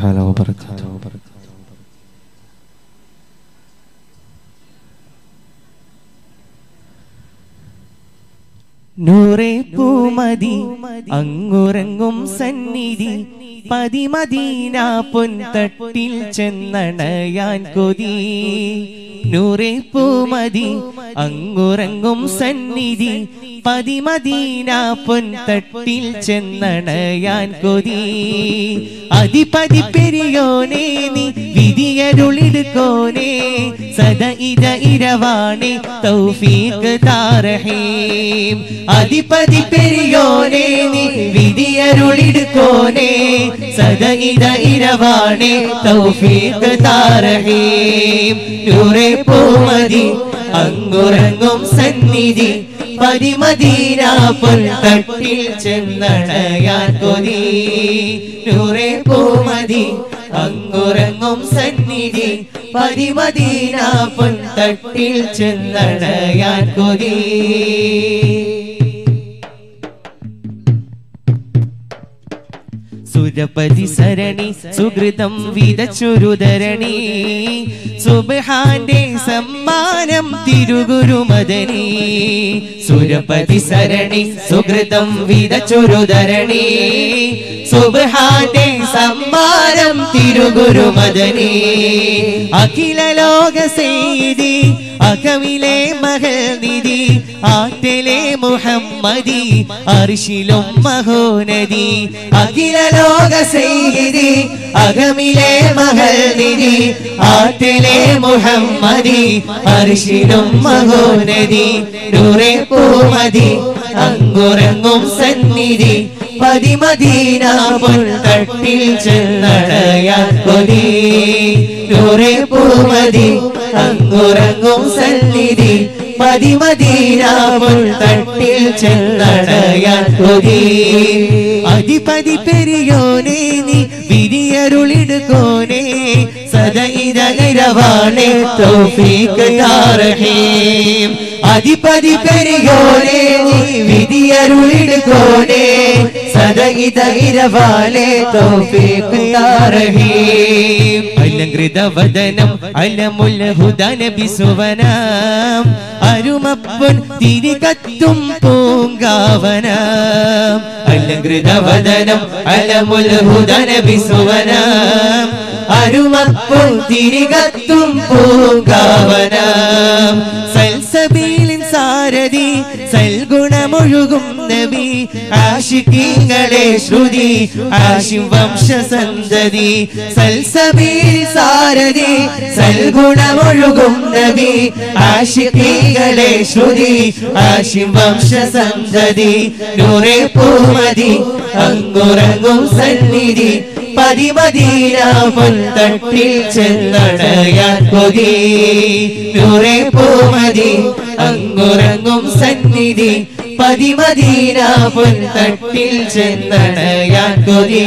تعالى وبركاته നൂറേ പൂമതി അങ്ങുറങ്ങും സന്നിധി പതിമദീന പൊൻതട്ടിൽ ചെന്നണയാൻ കൊതി നൂറേ പൂമതി അങ്ങുറങ്ങും സന്നിധി പതിമദീന പൊൻതട്ടിൽ ചെന്നണയാൻ കൊതി അധിപതി പെരിയോനേ നീ വിധിയരുളിടുക്കോനേ സദ ഇര ഇരവാണേ തൗഫീഖ് താരഹീം അധിപതി പെരിയോനേ നീ വിധിയരുളിടുക്കോനേ സദ ഇര ഇരവാണേ തൗഫീഖ് താരഹീം നൂറേ പൂമതി അങ്ങുറങ്ങും സന്നിധി പരിമദീന പൊൻതട്ടിൽ ചെന്നണയാൻ കൊതി നൂറേ പൂമതി അങ്ങുറങ്ങും സന്നിധി പരിമദീന പൊൻതട്ടിൽ ചെന്നണയാൻ കൊതി സുരപതി സരണി സുഹൃതം വിതച്ചുരുതരണി സുബഹാന്റെ സമ്മാനം തിരുഗുരുമദനി സുരപതി സരണി സുഹൃതം വിതച്ചുരുതരണി സുബഹാന്റെ സമ്മാനം തിരുഗുരുമദനി അഖില ലോക സെയ്തി അകമിലെ മഹൽ നിധി ആറ്റലെ മുഹമ്മദി അർഷിലും മഹോനദി അഖില ലോക സെയ്തി അകമിലെ മഹൽ നിധി ആറ്റലെ മുഹമ്മദി അർഷിലും മഹോനദി നൂറെ പൂമതി അങ്ങുറങ്ങും സന്നിധി പതിമദീന പൊൻതട്ടിൽ ചെന്നടയാൻ കൊതി നൂറെ പൂമതി അങ്ങുറങ്ങും സന്നിധി പതിമദീന പൊൻതട്ടിൽ ചെന്നടയാൻ കൊതി അധിപതി പെരിയോനെ നീ വിരിയരുളിടുകോനെ സദൈത നിരവാണേ തൗഫീഖ് താരഹീം അധിപതി പെരിയോനെ നീ വിധിയരുളിടുകോനെ സദൈത ഇരവാളെ തൗഫീഖ് താരഹീം അലങ്കൃത വദനം അലമുൽ ഹുദനബി സുവനം അരുമപ്പൻ തിരികത്തും പൂങ്കാവനം അലങ്കൃത വദനം അലമുൽ ഹുദനബി സുവനം അരുമപ്പൻ തിരികത്തും പൂങ്കാവനം സൽസബീലിൻ സാരഥി സൽഗുണമൊഴുകും നബി ആഷിക്കീങ്ങളെ ശ്രുതി ആശിം വംശസന്തതി സൽസബീൽ സാരഥി സൽഗുണമൊഴുകും നബി ആഷിക്കീങ്ങളെ ശ്രുതി ആശിം വംശസന്തതി നൂറെ പൂമതി അങ്ങുറങ്ങും സന്നിധി പതിമദീന പൊൻതട്ടിൽ ചെന്നടയാൻ കൊതി നൂറെ പൂമതി അങ്ങുറങ്ങും സന്നിധി പതിമദീന പൊൻതട്ടിൽ ചെന്നടയാൻ കൊതി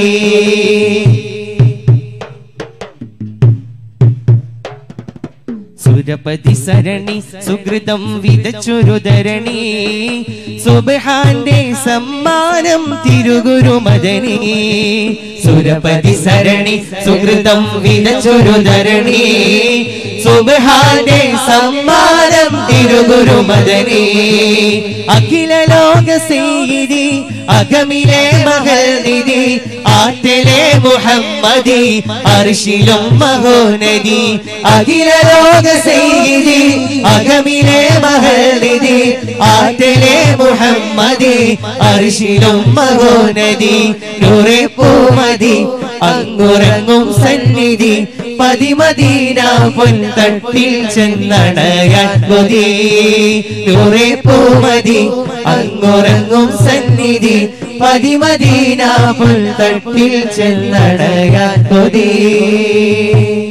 സുരപതി സരണി സുഹൃതം വിതച്ചൊരുതരണി സുബഹാന്റെ സമ്മാനം തിരുഗുരുമദനി സുരപതി സരണി സുഹൃതം വിതച്ചൊരുതരണി സുബഹാന്റെ സമ്മാനം തിരുഗുരുമദനി അഖില ലോക സെയ്തി അകമിലെ മകൾ നിധി ആറ്റലെ മുഹമ്മദി അർഷിലും മഹോനദി അഖില ലോക സെയ്തി അകമിലെ മകൾ നിധി ആറ്റലെ മുഹമ്മദി അർഷിലും മഹോനദി നൂറെ പൂമതി അങ്ങുറങ്ങും സന്നിധി പതിമദീന പൊൻതട്ടിൽ ചെന്നടയാൻ കൊതി നൂറെ പൂമതി അങ്ങുറങ്ങും സന്നിധി പതിമദീന പൊൻതട്ടിൽ ചെന്നടയാൻ കൊതി